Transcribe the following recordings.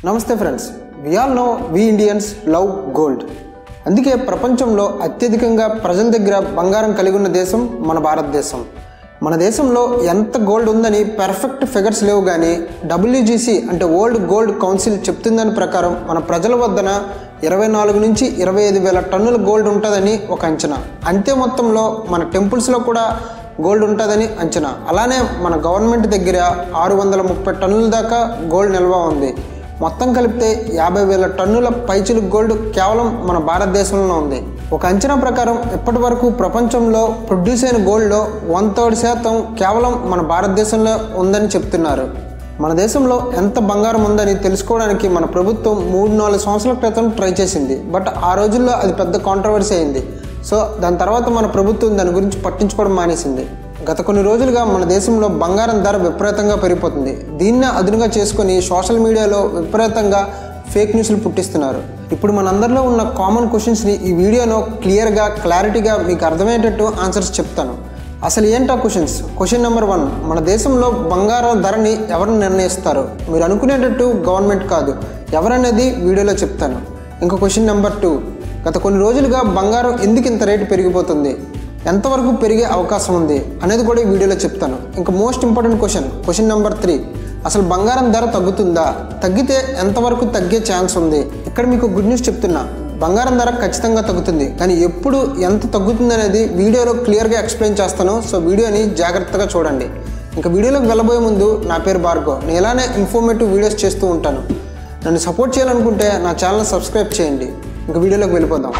నమస్తే friends we all know we Indians love gold అందుకే ప్రపంచంలో అత్యధికంగా ప్రజల దగ్గర బంగారం కలిగి ఉన్న దేశం మన భారతదేశం మన దేశంలో ఎంత గోల్డ్ ఉందని పర్ఫెక్ట్ ఫిగర్స్ లేవు కానీ డబ్ల్యూజీసీ అంటే వరల్డ్ గోల్డ్ కౌన్సిల్ చెప్తుందని ప్రకారం మన ప్రజల వద్దన ఇరవై నాలుగు నుంచి ఇరవై ఐదు వేల టన్నుల గోల్డ్ ఉంటుందని ఒక అంచనా అంతే మొత్తంలో మన టెంపుల్స్లో కూడా గోల్డ్ ఉంటుందని అంచనా అలానే మన గవర్నమెంట్ దగ్గర ఆరు వందల ముప్పై టన్నుల దాకా గోల్డ్ నిల్వ ఉంది మొత్తం కలిపితే యాభై వేల టన్నుల పైచులు గోల్డ్ కేవలం మన భారతదేశంలో ఉంది ఒక అంచనా ప్రకారం ఇప్పటి వరకు ప్రపంచంలో ప్రొడ్యూస్ అయిన గోల్డ్లో వన్ థర్డ్ శాతం కేవలం మన భారతదేశంలో ఉందని చెప్తున్నారు మన దేశంలో ఎంత బంగారం ఉందని తెలుసుకోవడానికి మన ప్రభుత్వం మూడు నాలుగు సంవత్సరాల క్రితం ట్రై చేసింది బట్ ఆ రోజుల్లో అది పెద్ద కాంట్రవర్సీ అయింది సో దాని తర్వాత మన ప్రభుత్వం దాని గురించి పట్టించుకోవడం మానేసింది గత కొన్ని రోజులుగా మన దేశంలో బంగారం ధర విపరీతంగా పెరిగిపోతుంది దీన్నే అదునుగా చేసుకొని సోషల్ మీడియాలో విపరీతంగా ఫేక్ న్యూస్లు పుట్టిస్తున్నారు ఇప్పుడు మనందరిలో ఉన్న కామన్ క్వశ్చన్స్ని ఈ వీడియోలో క్లియర్గా క్లారిటీగా మీకు అర్థమయ్యేటట్టు ఆన్సర్స్ చెప్తాను అసలు ఏంటా క్వశ్చన్స్ క్వశ్చన్ నెంబర్ వన్ మన దేశంలో బంగారం ధరని ఎవరు నిర్ణయిస్తారు మీరు అనుకునేటట్టు గవర్నమెంట్ కాదు ఎవరనేది వీడియోలో చెప్తాను ఇంకా క్వశ్చన్ నెంబర్ టూ గత కొన్ని రోజులుగా బంగారం ఎందుకు ఇంత రేటు పెరిగిపోతుంది ఎంతవరకు పెరిగే అవకాశం ఉంది అనేది కూడా ఈ వీడియోలో చెప్తాను ఇంకా most important question question number three అసలు బంగారం ధర తగ్గుతుందా తగ్గితే ఎంతవరకు తగ్గే ఛాన్స్ ఉంది ఇక్కడ మీకు గుడ్ న్యూస్ చెప్తున్నా బంగారం ధర ఖచ్చితంగా తగ్గుతుంది కానీ ఎప్పుడు ఎంత తగ్గుతుంది అనేది వీడియోలో క్లియర్గా ఎక్స్ప్లెయిన్ చేస్తాను సో వీడియోని జాగ్రత్తగా చూడండి ఇంకా వీడియోలోకి వెళ్ళబోయే ముందు నా పేరు భార్గవ్ నేను ఇలానే ఇన్ఫర్మేటివ్ వీడియోస్ చేస్తూ ఉంటాను నన్ను సపోర్ట్ చేయాలనుకుంటే నా ఛానల్ సబ్స్క్రైబ్ చేయండి ఇంకా వీడియోలోకి వెళ్ళిపోదాం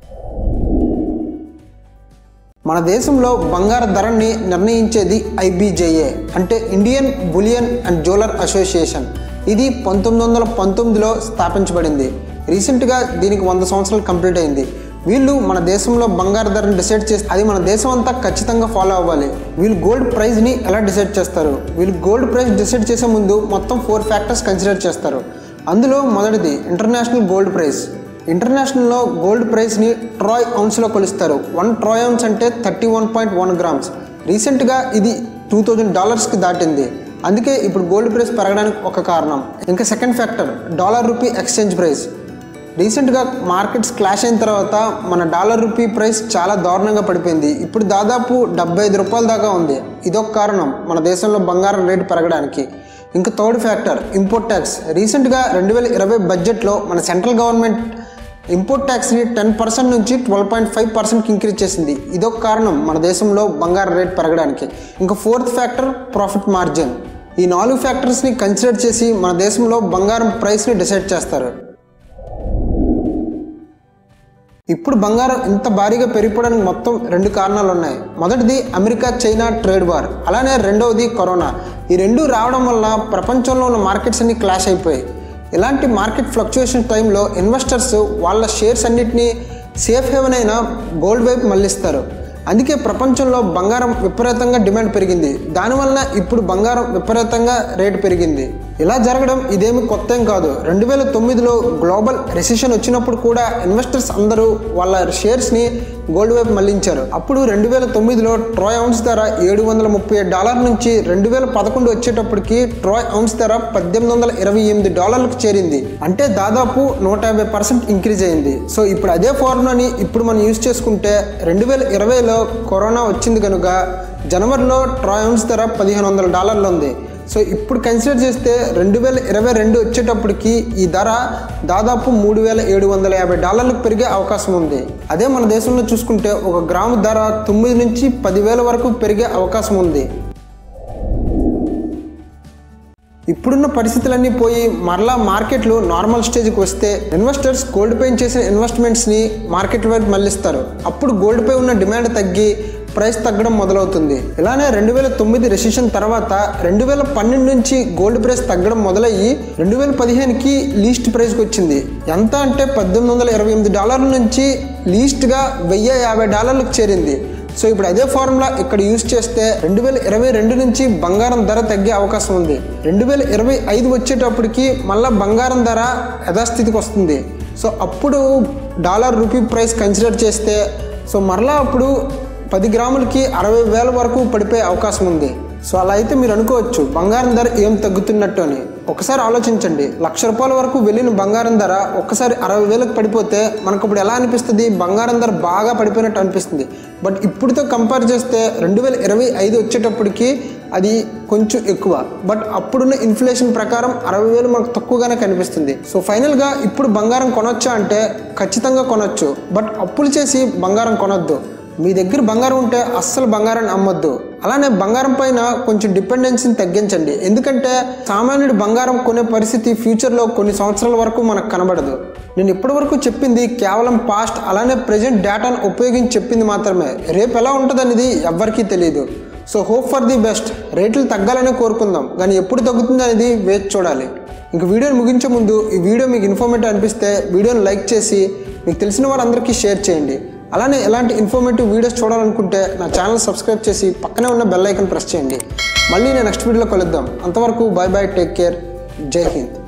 మన దేశంలో బంగారు ధరని నిర్ణయించేది ఐబీజేఏ అంటే Indian bullion and jeweller association ఇది పంతొమ్మిది వందల పంతొమ్మిదిలో స్థాపించబడింది రీసెంట్గా దీనికి వంద సంవత్సరాలు కంప్లీట్ అయింది వీళ్ళు మన దేశంలో బంగారు ధరని డిసైడ్ చేసి అది మన దేశం అంతా ఖచ్చితంగా ఫాలో అవ్వాలి వీళ్ళు గోల్డ్ ప్రైస్ని ఎలా డిసైడ్ చేస్తారు వీళ్ళు గోల్డ్ ప్రైస్ డిసైడ్ చేసే ముందు మొత్తం ఫోర్ ఫ్యాక్టర్స్ కన్సిడర్ చేస్తారు అందులో మొదటిది ఇంటర్నేషనల్ గోల్డ్ ప్రైస్ ఇంటర్నేషనల్లో గోల్డ్ ప్రైస్ని ట్రాయ్ ఔన్స్లో కొలుస్తారు వన్ ట్రాయ్ ఔన్స్ అంటే thirty one point one grams రీసెంట్గా ఇది టూ థౌజండ్ డాలర్స్కి దాటింది అందుకే ఇప్పుడు గోల్డ్ ప్రైస్ పెరగడానికి ఒక కారణం ఇంకా second factor dollar rupee exchange price రీసెంట్గా మార్కెట్స్ క్లాష్ అయిన తర్వాత మన డాలర్ రూపీ ప్రైస్ చాలా దారుణంగా పడిపోయింది ఇప్పుడు దాదాపు డెబ్బై ఐదు రూపాయల దాకా ఉంది ఇదొక కారణం మన దేశంలో బంగారం రేటు పెరగడానికి ఇంకా థర్డ్ ఫ్యాక్టర్ ఇంపోర్ట్ ట్యాక్స్ రీసెంట్గా రెండు వేల ఇరవై బడ్జెట్లో మన సెంట్రల్ గవర్నమెంట్ ఇంపోర్ట్ ట్యాక్స్ని టెన్ పర్సెంట్ నుంచి ట్వెల్వ్ పాయింట్ ఫైవ్ పర్సెంట్కి ఇంక్రీజ్ చేసింది ఇదొక కారణం మన దేశంలో బంగారం రేట్ పెరగడానికి ఇంకా ఫోర్త్ ఫ్యాక్టర్ ప్రాఫిట్ మార్జిన్ ఈ నాలుగు ఫ్యాక్టర్స్ని కన్సిడర్ చేసి మన దేశంలో బంగారం ప్రైస్ని డిసైడ్ చేస్తారు ఇప్పుడు బంగారం ఇంత భారీగా పెరిగిపోవడానికి మొత్తం రెండు కారణాలు ఉన్నాయి మొదటిది అమెరికా చైనా ట్రేడ్ వార్ అలానే రెండవది కరోనా ఈ రెండు రావడం వల్ల ప్రపంచంలో ఉన్న మార్కెట్స్ అన్ని క్లాష్ అయిపోయాయి ఇలాంటి మార్కెట్ ఫ్లక్చుయేషన్ టైంలో ఇన్వెస్టర్స్ వాళ్ళ షేర్స్ అన్నిటినీ సేఫ్ హెవెన్ అయిన గోల్డ్ వైపు మళ్ళిస్తారు అందుకే ప్రపంచంలో బంగారం విపరీతంగా డిమాండ్ పెరిగింది దానివల్ల ఇప్పుడు బంగారం విపరీతంగా రేటు పెరిగింది ఇలా జరగడం ఇదేమి కొత్త ఏం కాదు రెండు వేల తొమ్మిదిలో గ్లోబల్ రెసిషన్ వచ్చినప్పుడు కూడా ఇన్వెస్టర్స్ అందరూ వాళ్ళ షేర్స్ని గోల్డ్ వైపు మళ్లించారు అప్పుడు రెండు వేల తొమ్మిదిలో ట్రాయ్ ఔన్స్ ధర ఏడు వందల ముప్పై డాలర్ నుంచి రెండు వేల పదకొండు వచ్చేటప్పటికి ట్రాయ్ ఔన్స్ ధర పద్దెనిమిది వందల ఇరవై ఎనిమిది డాలర్లకు చేరింది అంటే దాదాపు నూట యాభై పర్సెంట్ ఇంక్రీజ్ అయింది సో ఇప్పుడు అదే ఫార్ములాని ఇప్పుడు మనం యూజ్ చేసుకుంటే రెండు వేల ఇరవైలో కరోనా వచ్చింది కనుక జనవరిలో ట్రాయ్ ఔన్స్ ధర పదిహేను వందల డాలర్లు ఉంది సో ఇప్పుడు కన్సిడర్ చేస్తే రెండు వేల ఇరవై రెండు వచ్చేటప్పటికి ఈ ధర దాదాపు మూడు వేల ఏడు వందల యాభై డాలర్లకు పెరిగే అవకాశం ఉంది అదే మన దేశంలో చూసుకుంటే ఒక గ్రాము ధర తొమ్మిది నుంచి పదివేల వరకు పెరిగే అవకాశం ఉంది ఇప్పుడున్న పరిస్థితులన్నీ పోయి మరలా మార్కెట్లు నార్మల్ స్టేజ్కి వస్తే ఇన్వెస్టర్స్ గోల్డ్ పై చేసిన ఇన్వెస్ట్మెంట్స్ని మార్కెట్ వైపు మళ్ళిస్తారు అప్పుడు గోల్డ్ పై ఉన్న డిమాండ్ తగ్గి ప్రైస్ తగ్గడం మొదలవుతుంది ఇలానే రెండు వేల తొమ్మిది రెసిషన్ తర్వాత రెండు వేల పన్నెండు నుంచి గోల్డ్ ప్రైస్ తగ్గడం మొదలయ్యి రెండు వేల పదిహేనుకి లీస్ట్ ప్రైస్కి వచ్చింది ఎంత అంటే పద్దెనిమిది వందల ఇరవై ఎనిమిది డాలర్ల నుంచి లీస్ట్గా వెయ్యి యాభై డాలర్లకు చేరింది సో ఇప్పుడు అదే ఫార్ములా ఇక్కడ యూజ్ చేస్తే రెండు వేల ఇరవై రెండు నుంచి బంగారం ధర తగ్గే అవకాశం ఉంది రెండు వేల ఇరవై ఐదు వచ్చేటప్పటికి మళ్ళీ బంగారం ధర యథాస్థితికి వస్తుంది సో అప్పుడు డాలర్ రూపీ ప్రైస్ కన్సిడర్ చేస్తే సో మరలా అప్పుడు పది గ్రాములకి అరవై వేల వరకు పడిపోయే అవకాశం ఉంది సో అలా అయితే మీరు అనుకోవచ్చు బంగారం ధర ఏం తగ్గుతున్నట్టు అని ఒకసారి ఆలోచించండి లక్ష రూపాయల వరకు వెళ్ళిన బంగారం ధర ఒక్కసారి అరవై వేలకు పడిపోతే మనకు ఇప్పుడు ఎలా అనిపిస్తుంది బంగారం ధర బాగా పడిపోయినట్టు అనిపిస్తుంది బట్ ఇప్పుడుతో కంపేర్ చేస్తే రెండు వేల ఇరవై ఐదు వచ్చేటప్పటికి అది కొంచెం ఎక్కువ బట్ అప్పుడున్న ఇన్ఫ్లేషన్ ప్రకారం అరవై వేలు మనకు తక్కువగానే కనిపిస్తుంది సో ఫైనల్గా ఇప్పుడు బంగారం కొనొచ్చా అంటే ఖచ్చితంగా కొనొచ్చు బట్ అప్పులు చేసి బంగారం కొనొద్దు మీ దగ్గర బంగారం ఉంటే అస్సలు బంగారాన్ని అమ్మొద్దు అలానే బంగారం పైన కొంచెం డిపెండెన్సీని తగ్గించండి ఎందుకంటే సామాన్యుడు బంగారం కొనే పరిస్థితి ఫ్యూచర్లో కొన్ని సంవత్సరాల వరకు మనకు కనబడదు నేను ఇప్పటివరకు చెప్పింది కేవలం పాస్ట్ అలానే ప్రజెంట్ డేటాను ఉపయోగించి చెప్పింది మాత్రమే రేపు ఎలా ఉంటుందనేది ఎవ్వరికీ తెలియదు so hope for the best రేట్లు తగ్గాలనే కోరుకుందాం కానీ ఎప్పుడు తగ్గుతుంది అనేది వేచి చూడాలి ఇంక వీడియోని ముగించే ముందు ఈ వీడియో మీకు ఇన్ఫర్మేటివ్ అనిపిస్తే వీడియోని లైక్ చేసి మీకు తెలిసిన వారందరికీ షేర్ చేయండి అలానే ఎలాంటి ఇన్ఫర్మేటివ్ వీడియోస్ చూడాలనుకుంటే నా ఛానల్ సబ్స్క్రైబ్ చేసి పక్కనే ఉన్న బెల్ ఐకన్ ప్రెస్ చేయండి మళ్ళీ నేను నెక్స్ట్ వీడియోలో కలుద్దాం అంతవరకు బాయ్ బాయ్ టేక్ కేర్ జై హింద్